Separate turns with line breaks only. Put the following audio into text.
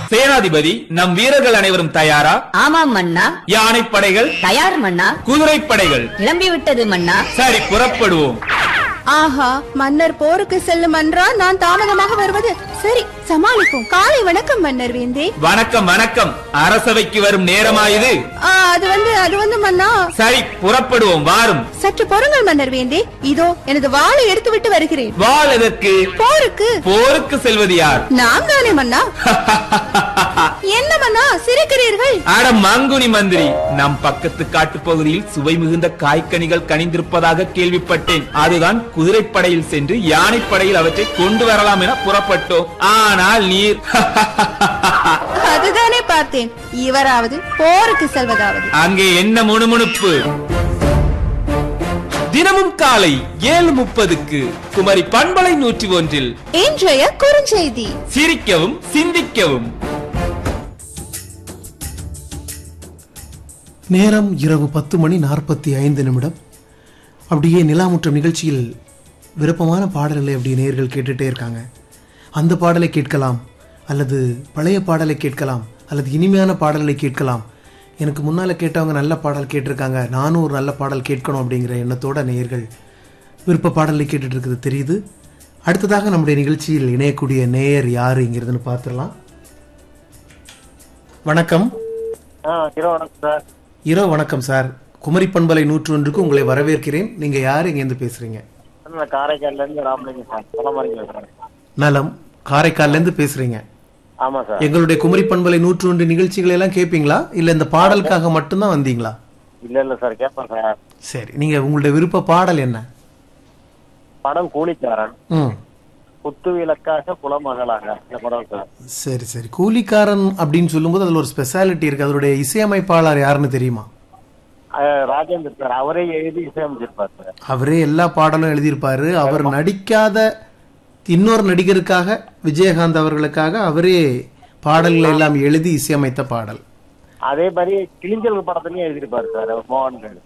சேனாதிபதி நம் வீரர்கள் அனைவரும் தயாரா
ஆமாம் மன்னா
யானைப்படைகள்
தயார் மன்னா
குதிரைப்படைகள்
கிளம்பிவிட்டது மன்னா
சரி புறப்படுவோம்
ஆஹா மன்னர் போருக்கு செல்லும் என்றால் நான் தாமதமாக வருவது சரி சமாளிப்போம் காலை வணக்கம் மன்னர் வேந்தே
வணக்கம் வணக்கம் அரசவைக்கு வரும் நேரமாயுது
ஆ, அது வந்து அது வந்து மன்னா
சரி புறப்படுவோம் வாரும்
சற்று பொறுங்கள் மன்னர் வேந்தே இதோ எனது வாளை எடுத்து விட்டு வருகிறேன்
வாழ் எதற்கு
போருக்கு
போருக்கு செல்வது யார்
நாம் தானே மன்னா என்ன மன்னா சிரிக்கிறீர்கள்
அட மங்குனி மந்திரி நம் பக்கத்து காட்டு பகுதியில் சுவை மிகுந்த காய்கனிகள் கனிந்திருப்பதாக கேள்விப்பட்டேன் அதுதான் குதிரைப்படையில் சென்று யானைப்படையில் அவற்றை கொண்டு வரலாம் என புறப்பட்டோம் ஆனால் நீர்
அதுதானே பார்த்தேன் இவராவது போருக்கு செல்வதாவது
அங்கே என்ன முணுமுணுப்பு தினமும் காலை ஏழு முப்பதுக்கு குமரி பண்பலை நூற்றி ஒன்றில்
இன்றைய குறுஞ்செய்தி
சிரிக்கவும் சிந்திக்கவும்
நேரம் இரவு பத்து மணி நாற்பத்தி ஐந்து நிமிடம் அப்படியே நிலாமுற்றம் நிகழ்ச்சியில் விருப்பமான பாடல்களை அப்படியே நேர்கள் கேட்டுட்டே இருக்காங்க அந்த பாடலை கேட்கலாம் அல்லது பழைய பாடலை கேட்கலாம் அல்லது இனிமையான பாடல்களை கேட்கலாம் எனக்கு முன்னால் கேட்டவங்க நல்ல பாடல் கேட்டிருக்காங்க நானும் ஒரு நல்ல பாடல் கேட்கணும் அப்படிங்கிற எண்ணத்தோட நேயர்கள் விருப்ப பாடலை கேட்டுட்டு இருக்கிறது தெரியுது அடுத்ததாக நம்முடைய நிகழ்ச்சியில் இணையக்கூடிய நேயர் யாருங்கிறதுன்னு பார்த்துடலாம் வணக்கம்
ஆ இரவு வணக்கம் சார்
இரவு வணக்கம் சார் குமரி பண்பலை நூற்று ஒன்றுக்கு உங்களை வரவேற்கிறேன் நீங்க யார் இங்கேருந்து பேசுறீங்க
நான் காரைக்கால்ல இருந்து ராமலிங்கம் சார் பலமறை பேசுறேன்
நலம் காரைக்கால்ல இருந்து பேசுறீங்க
ஆமா சார்
எங்களுடைய குமரி பண்பலை நூற்று ஒன்று நிகழ்ச்சிகளை எல்லாம் கேட்பீங்களா இல்ல இந்த பாடலுக்காக மட்டும்தான் வந்தீங்களா
இல்ல இல்ல சார் கேட்பேன் சார்
சரி நீங்க உங்களுடைய விருப்ப பாடல் என்ன
படம் கூலிக்காரன்
ம்
குத்து விளக்காக குலமகளாக இந்த படம் சார்
சரி சரி கூலிக்காரன் அப்படின்னு சொல்லும்போது அதுல ஒரு ஸ்பெஷாலிட்டி இருக்கு அதனுடைய இசையமைப்பாளர் யாருன்னு தெரியுமா
அஹ், ராஜேந்தர் சார் அவரே எழுதி இசையமைச்சிருப்பார் சார்
அவரே எல்லா பாடலும் எழுதியிருப்பாரு அவர் நடிக்காத இன்னொரு நடிகருக்காக விஜயகாந்த் அவர்களுக்காக அவரே பாடல்களை எல்லாம் எழுதி இசையமைத்த பாடல்
அதே மாதிரி கிளிஞ்சல் படத்துலயும் எழுதியிருப்பாரு சார் மோகன்கள்